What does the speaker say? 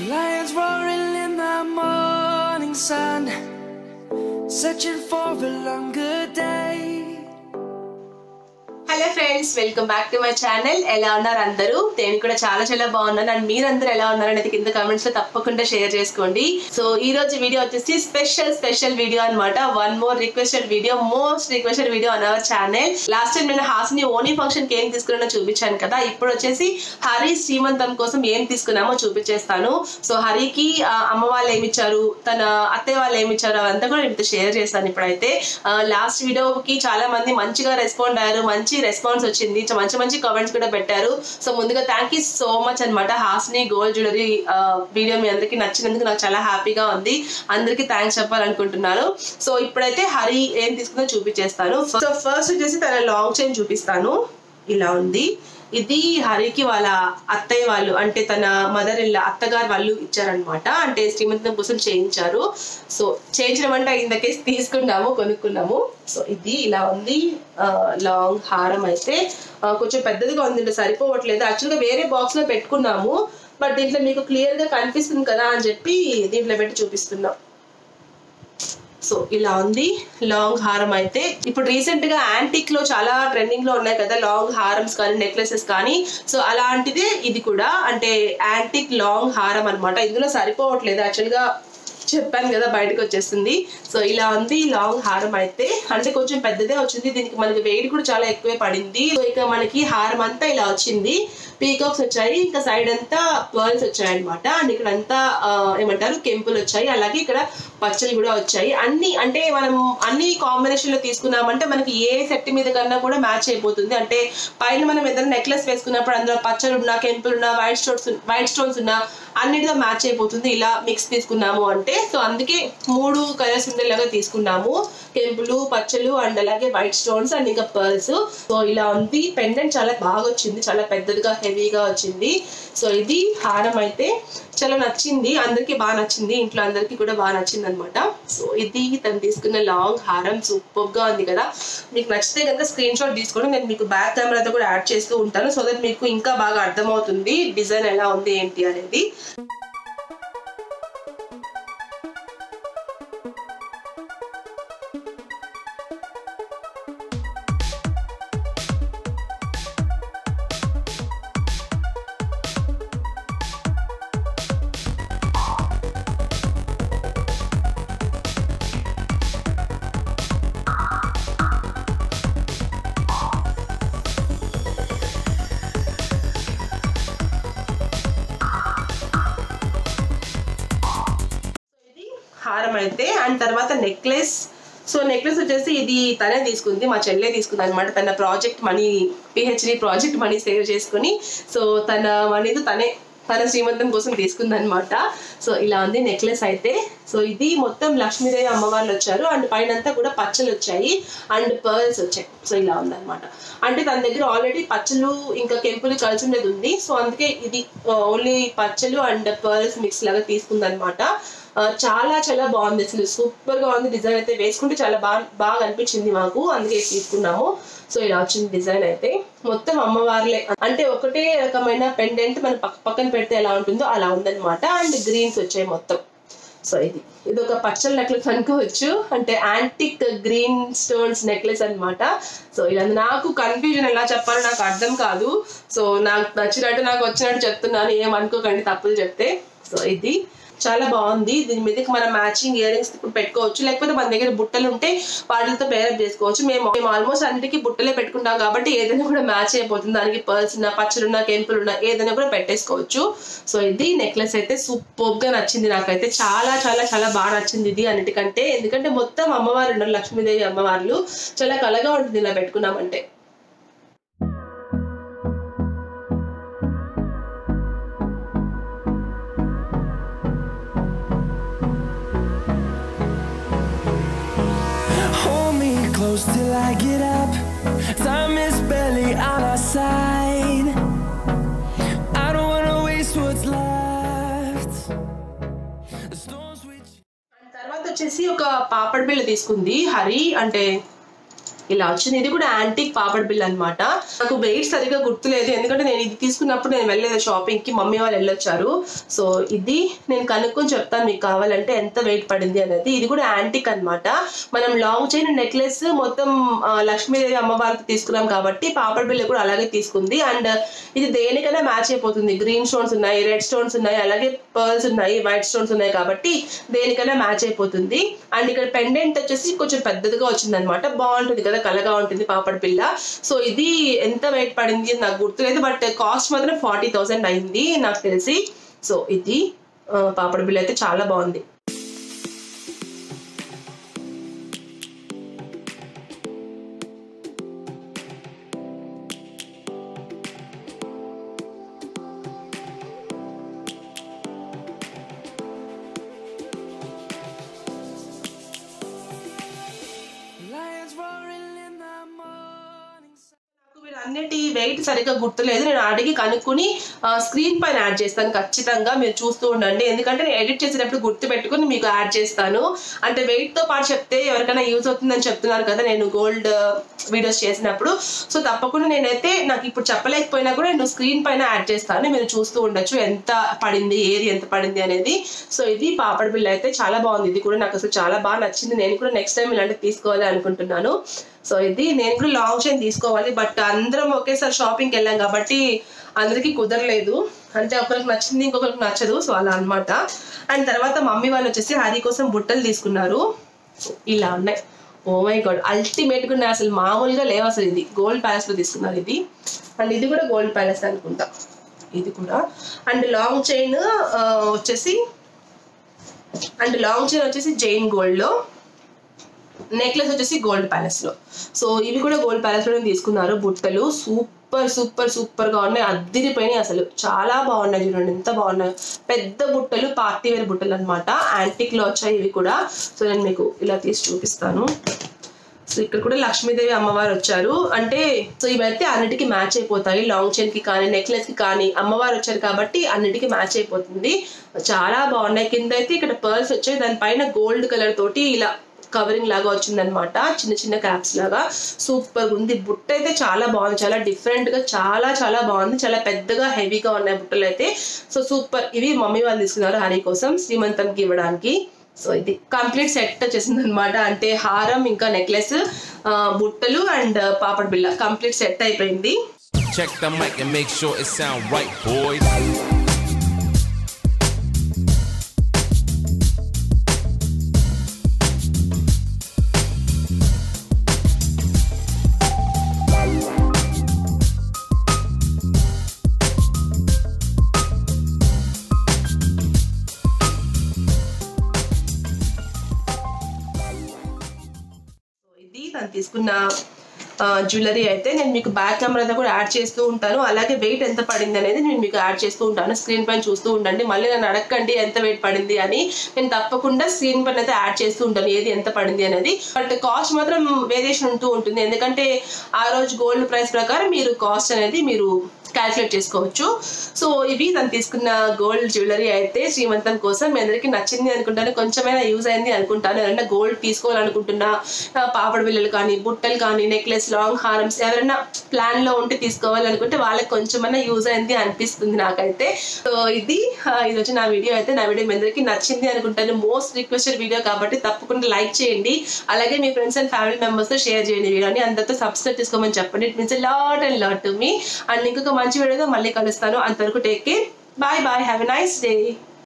Lions roaring in the morning sun, searching for a longer day. Hello friends welcome back to my channel ఎలా ఉన్నారు అందరూ నేను కూడా చాలా చాలా బాగున్నాను అండ్ మీరందరూ ఎలా ఉన్నారు అనేది కింద కామెంట్స్ లో తప్పకుండా షేర్ చేసుకోండి సో ఈ రోజు వీడియో వచ్చేసి స్పెషల్ స్పెషల్ వీడియో అన్నమాట one more requested video most requested video on our channel last time నేను హాస్ని ఓనీ ఫంక్షన్ కి ఏం తీసుకున్నానో చూపించాను కదా ఇప్పుడు వచ్చేసి హరి శ్రీమంతం కోసం ఏం తీసుకున్నామో చూపించేస్తాను సో హరికి ఆ, అమ్మ వాళ్ళు ఏమి ఇచ్చారు తన అత్తయ్య వాళ్ళు ఏమి ఇచ్చారు అవంతా కూడా మీతో షేర్ చేస్తాను ఇప్పుడైతే లాస్ట్ వీడియోకి చాలా మంది మంచిగా రెస్పాండ్ అయ్యారు మంచి రెస్పాన్స్ వచ్చింది చ- మంచి మంచి కామెంట్స్ కూడా పెట్టారు సో ముందుగా థ్యాంక్ యూ సో మచ్ అనమాట హాస్ని గోల్డ్ జ్యువెలరీ వీడియో మీ అందరికి నచ్చినందుకు నాకు చాలా హ్యాపీగా ఉంది అందరికీ థ్యాంక్స్ చెప్పాలనుకుంటున్నాను సో ఇప్పుడైతే హరి ఏం తీసుకుందో చూపించేస్తాను సో ఫస్ట్ వచ్చేసి తన లాంగ్ చైన్ చూపిస్తాను ఇలా ఉంది ఇది హరికి వాళ్ళ అత్తయ్య వాళ్ళు అంటే తన మదర్ ఇల్ల అత్తగారు వాళ్ళు ఇచ్చారనమాట అంటే శ్రీమంతం కోసం చేయించారు సో చేయించడం అంటే ఇందకే తీసుకున్నాము కొనుక్కున్నాము సో ఇది ఇలా ఉంది ఆ, లాంగ్ హారం అయితే ఆ, కొంచెం పెద్దదిగా ఉంది అంటే సరిపోవట్లేదు యాక్చువల్గా వేరే బాక్స్ లో పెట్టుకున్నాము బట్ దీంట్లో మీకు క్లియర్ గా కనిపిస్తుంది కదా అని చెప్పి దీంట్లో పెట్టి చూపిస్తున్నాం సో ఇలా ఉంది లాంగ్ హారం అయితే ఇప్పుడు రీసెంట్ గా యాంటిక్ లో చాలా ట్రెండింగ్ లో ఉన్నాయి కదా లాంగ్ హారమ్స్ కానీ నెక్లెసెస్ కానీ సో అలాంటిదే ఇది కూడా అంటే యాంటిక్ లాంగ్ హారం అన్నమాట ఇందులో సరిపోవట్లేదు యాక్చువల్ గా చెప్పాను కదా బయటకు వచ్చేస్తుంది సో ఇలా ఉంది లాంగ్ హారం అయితే అంటే కొంచెం పెద్దదే వచ్చింది దీనికి మనకి వెయిట్ కూడా చాలా ఎక్కువే పడింది సో ఇక మనకి హారం అంతా ఇలా వచ్చింది పీకాక్స్ వచ్చాయి ఇంకా సైడ్ అంతా పర్ల్స్ వచ్చాయి అనమాట అండ్ ఇక్కడ అంతా ఆ, ఏమంటారు కెంపులు వచ్చాయి అలాగే ఇక్కడ పచ్చలు కూడా వచ్చాయి అన్ని అంటే మనం అన్ని కాంబినేషన్ లో తీసుకున్నామంటే మనకి ఏ సెట్ మీద కన్నా కూడా మ్యాచ్ అయిపోతుంది అంటే పైన మనం ఏదైనా నెక్లెస్ వేసుకున్నప్పుడు అందులో పచ్చలు ఉన్నా కెంపులు ఉన్నా వైట్ స్టోన్స్ వైట్ స్టోన్స్ ఉన్నా అన్నిటితో మ్యాచ్ అయిపోతుంది ఇలా మిక్స్ తీసుకున్నాము అంటే సో అందుకే మూడు కలర్స్ ఉండేలాగా తీసుకున్నాము కెంపులు పచ్చలు అండ్ అలాగే వైట్ స్టోన్స్ అండ్ ఇంకా పర్ల్స్ సో ఇలా ఉంది పెండెంట్ చాలా బాగా వచ్చింది చాలా పెద్దదిగా హెవీగా వచ్చింది సో ఇది హారం అయితే చాలా నచ్చింది అందరికీ బాగా నచ్చింది ఇంట్లో అందరికీ కూడా బాగా నచ్చింది అనమాట సో ఇది తను తీసుకున్న లాంగ్ హారం సూపర్ గా ఉంది కదా మీకు నచ్చితే కనుక స్క్రీన్ షాట్ తీసుకొని నేను మీకు బ్యాక్ కెమెరాతో కూడా యాడ్ చేస్తూ ఉంటాను సో దట్ మీకు ఇంకా బాగా అర్థమవుతుంది డిజైన్ ఎలా ఉంది ఏంటి అనేది ఇది హారం అయితే అండ్ తర్వాత నెక్లెస్ సో నెక్లెస్ వచ్చేసి ఇది తనే తీసుకుంది మా చెల్లె తీసుకుంది అనమాట తన project money PhD project money save చేసుకుని సో తన మనీతో తనే తన శ్రీమంతం కోసం తీసుకుంది అనమాట సో ఇలా ఉంది నెక్లెస్ అయితే సో ఇది మొత్తం లక్ష్మీదేవి అమ్మవార్లు వచ్చారు అండ్ పైన అంతా కూడా పచ్చలు వచ్చాయి అండ్ పర్ల్స్ వచ్చాయి సో ఇలా ఉందన్నమాట అంటే తన దగ్గర ఆల్రెడీ పచ్చలు ఇంకా కెంపులు కలిసి ఉండేది ఉంది సో అందుకే ఇది ఓన్లీ పచ్చలు అండ్ పర్ల్స్ మిక్స్ లాగా తీసుకుందనమాట ఆ, చాలా చాలా బాగుంది అసలు సూపర్ గా ఉంది డిజైన్ అయితే వేసుకుంటే చాలా బాగా బాగా అనిపించింది మాకు అందుకే ఇది తీసుకున్నాము సో ఇలా వచ్చింది డిజైన్ అయితే మొత్తం అమ్మవార్లే అంటే ఒకటే రకమైన పెండెంట్ మనం పక్క పక్కన పెడితే ఎలా ఉంటుందో అలా ఉందన్నమాట అండ్ గ్రీన్స్ వచ్చాయి మొత్తం సో ఇది ఇది ఒక పచ్చల నెక్లెస్ అనుకోవచ్చు అంటే యాంటిక్ గ్రీన్ స్టోన్స్ నెక్లెస్ అన్నమాట సో ఇలా నాకు కన్ఫ్యూజన్ ఎలా చెప్పాలో నాకు అర్థం కాదు సో నాకు నచ్చినట్టు నాకు వచ్చినట్టు చెప్తున్నాను ఏమనుకోకండి తప్పులు చెప్తే సో ఇది చాలా బాగుంది దీని మీదకి మనం మ్యాచింగ్ ఇయర్ రింగ్స్ ఇప్పుడు పెట్టుకోవచ్చు లేకపోతే మన దగ్గర బుట్టలు ఉంటే వాటితో పేరప్ చేసుకోవచ్చు మేము మేము ఆల్మోస్ట్ అన్నిటికీ బుట్టలే పెట్టుకుంటాం కాబట్టి ఏదైనా కూడా మ్యాచ్ అయిపోతుంది దానికి పర్ల్స్ ఉన్నా పచ్చలున్నా కెంపులున్నా ఏదైనా కూడా పెట్టేసుకోవచ్చు సో ఇది నెక్లెస్ అయితే సూపర్ గా నచ్చింది నాకైతే చాలా చాలా చాలా బాగా నచ్చింది ఇది అన్నిటికంటే ఎందుకంటే మొత్తం అమ్మవారు ఉన్నారు లక్ష్మీదేవి అమ్మవార్లు చాలా కలగా ఉంటుంది ఇలా పెట్టుకున్నామంటే Hold me close till I get up. Time is barely on our side. I don't wanna waste what's left. The storms we and తర్వాత వచ్చేసి ఒక పాపడ్ బిళ్ళ తీసుకుంది హరి అంటే ఇలా వచ్చింది ఇది కూడా యాంటిక్ పాపడ్ బిల్ అన్నమాట నాకు వెయిట్ సరిగా గుర్తులేదు ఎందుకంటే నేను ఇది తీసుకున్నప్పుడు నేను వెళ్ళలేదు షాపింగ్ కి మమ్మీ వాళ్ళు వెళ్ళొచ్చారు సో ఇది నేను కనుక్కొని చెప్తాను మీకు కావాలంటే ఎంత వెయిట్ పడింది అనేది ఇది కూడా యాంటిక్ అన్నమాట మనం లాంగ్ చైన్ నెక్లెస్ మొత్తం ఆ, లక్ష్మీదేవి అమ్మవారికి తీసుకున్నాం కాబట్టి పాపడ్ బిల్ కూడా అలాగే తీసుకుంది అండ్ ఇది దేనికైనా మ్యాచ్ అయిపోతుంది గ్రీన్ స్టోన్స్ ఉన్నాయి రెడ్ స్టోన్స్ ఉన్నాయి అలాగే పర్ల్స్ ఉన్నాయి వైట్ స్టోన్స్ ఉన్నాయి కాబట్టి దేనికైనా మ్యాచ్ అయిపోతుంది అండ్ ఇక్కడ పెండెంట్ వచ్చేసి కొంచెం పెద్దదిగా వచ్చింది అనమాట బాగుంటుంది కదా కలగా ఉంటుంది పాపడ్ పిల్ల సో ఇది ఎంత వెయిట్ పడింది నాకు గుర్తులేదు బట్ కాస్ట్ మాత్రం ఫార్టీ థౌసండ్ అయింది నాకు తెలిసి సో ఇది ఆ, పాపడ్ బిల్ అయితే చాలా బాగుంది Lions roaring in the morning sun. నాకు వీళ్ళన్నిటి వెయిట్ సరిగ్గా గుర్తులేదు నేను అడిగి కనుక్కొని స్క్రీన్ పైన యాడ్ చేస్తాను ఖచ్చితంగా మీరు చూస్తూ ఉండండి ఎందుకంటే నేను ఎడిట్ చేసేటప్పుడు గుర్తు పెట్టుకుని మీకు యాడ్ చేస్తాను అంటే వెయిట్ తో పాటు చెప్తే ఎవరికైనా యూజ్ అవుతుందని చెప్తున్నారు కదా నేను గోల్డ్ వీడియోస్ చేసినప్పుడు సో తప్పకుండా నేనైతే నాకు ఇప్పుడు చెప్పలేకపోయినా కూడా నేను స్క్రీన్ పైన యాడ్ చేస్తాను మీరు చూస్తూ ఉండొచ్చు ఎంత పడింది ఏది ఎంత పడింది అనేది సో ఇది పాపడ్ బిల్ అయితే చాలా బాగుంది ఇది కూడా నాకు అసలు చాలా బాగా నచ్చింది నేను కూడా నెక్స్ట్ టైం ఇలాంటివి తీసుకోవాలి అనుకుంటున్నాను సో ఇది నేను కూడా లాంగ్ చైన్ తీసుకోవాలి బట్ అందరం ఒకేసారి షాపింగ్కి వెళ్ళాం కాబట్టి అందరికీ కుదరలేదు అంటే ఒకరికి నచ్చింది ఇంకొకరికి నచ్చదు సో అలా అన్నమాట అండ్ తర్వాత మమ్మీ వాళ్ళు వచ్చేసి హరి కోసం బుట్టలు తీసుకున్నారు ఇలా ఉన్నాయి ఓ మై గాడ్ అల్టిమేట్ గా ఉన్నాయి అసలు మామూలుగా లేవు అసలు ఇది గోల్డ్ ప్యాలెస్ లో తీసుకున్నారు ఇది అండ్ ఇది కూడా గోల్డ్ ప్యాలెస్ అనుకుంటా ఇది కూడా అండ్ లాంగ్ చైన్ వచ్చేసి అండ్ లాంగ్ చైన్ వచ్చేసి జైన్ గోల్డ్ లో నెక్లెస్ వచ్చేసి గోల్డ్ ప్యాలెస్ లో సో ఇవి కూడా గోల్డ్ ప్యాలెస్ లో తీసుకున్నారు బుట్టలు సూపర్ సూపర్ సూపర్ గా ఉన్నాయి అద్దిరిపోయినాయి అసలు చాలా బాగున్నాయి చూడండి ఎంత బాగున్నాయి పెద్ద బుట్టలు పార్టీ వేర్ బుట్టలు అనమాట యాంటిక్ లో వచ్చాయి ఇవి కూడా సో నేను మీకు ఇలా తీసి చూపిస్తాను సో ఇక్కడ కూడా లక్ష్మీదేవి అమ్మవారు వచ్చారు అంటే సో ఇవైతే అన్నిటికీ మ్యాచ్ అయిపోతాయి లాంగ్ చైన్ కి కానీ నెక్లెస్ కి కానీ అమ్మవారు వచ్చారు కాబట్టి అన్నిటికీ మ్యాచ్ అయిపోతుంది చాలా బాగున్నాయి కింద అయితే ఇక్కడ పర్ల్స్ వచ్చాయి దానిపైన గోల్డ్ కలర్ తోటి ఇలా కవరింగ్ లాగా వచ్చిందనమాట చిన్న చిన్న క్యాప్స్ లాగా సూపర్ ఉంది బుట్ట అయితే చాలా బాగుంది చాలా డిఫరెంట్ గా చాలా చాలా బాగుంది చాలా పెద్దగా హెవీగా ఉన్నాయి బుట్టలు అయితే సో సూపర్ ఇవి మమ్మీ వాళ్ళు తీసుకున్నారు హరి కోసం శ్రీమంతంకి ఇవ్వడానికి సో ఇది కంప్లీట్ సెట్ వచ్చేసింది అనమాట అంటే హారం ఇంకా నెక్లెస్ బుట్టలు అండ్ పాపడ్ బిల్ల కంప్లీట్ సెట్ అయిపోయింది Check the mic and make sure it sound right, boys. So ఇది తను తీసుకున్న జ్యువెలరీ అయితే నేను మీకు బ్యాక్ కెమెరా కూడా యాడ్ చేస్తూ ఉంటాను అలాగే వెయిట్ ఎంత పడింది అనేది నేను మీకు యాడ్ చేస్తూ ఉంటాను స్క్రీన్ పైన చూస్తూ ఉండండి మళ్ళీ నన్ను అడగండి ఎంత వెయిట్ పడింది అని నేను తప్పకుండా స్క్రీన్ పైన అయితే యాడ్ చేస్తూ ఉంటాను ఏది ఎంత పడింది అనేది బట్ కాస్ట్ మాత్రం వేరియేషన్ ఉంటూ ఉంటుంది ఎందుకంటే ఆ రోజు గోల్డ్ ప్రైస్ ప్రకారం మీరు కాస్ట్ అనేది మీరు క్యాల్కులేట్ చేసుకోవచ్చు సో ఇవి తను తీసుకున్న గోల్డ్ జ్యువెలరీ అయితే శ్రీమంతం కోసం మీ అందరికీ నచ్చింది అనుకుంటాను కొంచెమైనా యూజ్ అయింది అనుకుంటాను ఎవరైనా గోల్డ్ తీసుకోవాలనుకుంటున్నా ఆ, పాపడ బిళ్ళలు కానీ బుట్టలు కానీ నెక్లెస్ లాంగ్ హారమ్స్ ఎవరైనా ప్లాన్ లో ఉంటే తీసుకోవాలనుకుంటే వాళ్ళకి కొంచెమైనా యూజ్ అయింది అనిపిస్తుంది నాకైతే సో ఇది ఆ, ఇది వచ్చి నా వీడియో అయితే నా వీడియో మీ అందరికీ నచ్చింది అనుకుంటాను మోస్ట్ రిక్వెస్టెడ్ వీడియో కాబట్టి తప్పకుండా లైక్ చేయండి అలాగే మీ ఫ్రెండ్స్ అండ్ ఫ్యామిలీ మెంబర్స్ తో షేర్ చేయండి వీడియోని అందరితో సబ్స్క్రైబ్ చేసుకోమని చెప్పండి it means lot and lot to me and ఇంకొక మంచి వీడియోతో మళ్ళీ కలుస్తాను అంతవరకు take care bye bye have a nice day